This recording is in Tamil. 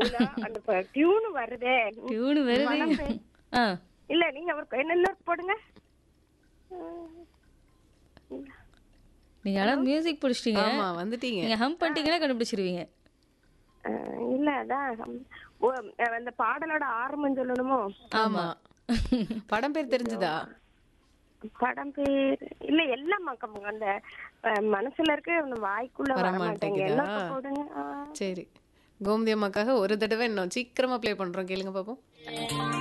இல்ல, அந்த டியூன் வருதே டியூன் வருது வளம்பே. ஆ இல்ல நீங்க அவருக்கு என்ன போடுங்க நீங்க ஆனா மியூசிக் பிடிச்சிட்டீங்க ஆமா வந்துட்டீங்க நீங்க ஹம் பண்ணிட்டீங்கன்னா கண்டுபிடிச்சிருவீங்க அஹ், இல்ல அதான் ஓ, அந்த பாடலோட ஆரம்பம் சொல்லணுமோ ஆமா படம் பேர் தெரிஞ்சுதா படம் பேர் இல்ல எல்லாம் மக்க- அந்த அஹ், மனசுல இருக்க அந்த வாய்க்குள்ள வர வர மாட்டேங்க என்ன மாட்டேங்குதா? போடுங்க ஆ. சரி கோமதி அம்மாக்காக ஒரு தடவை இன்னும் சீக்கிரமா ப்ளே பண்றோம் கேளுங்க பாப்போம்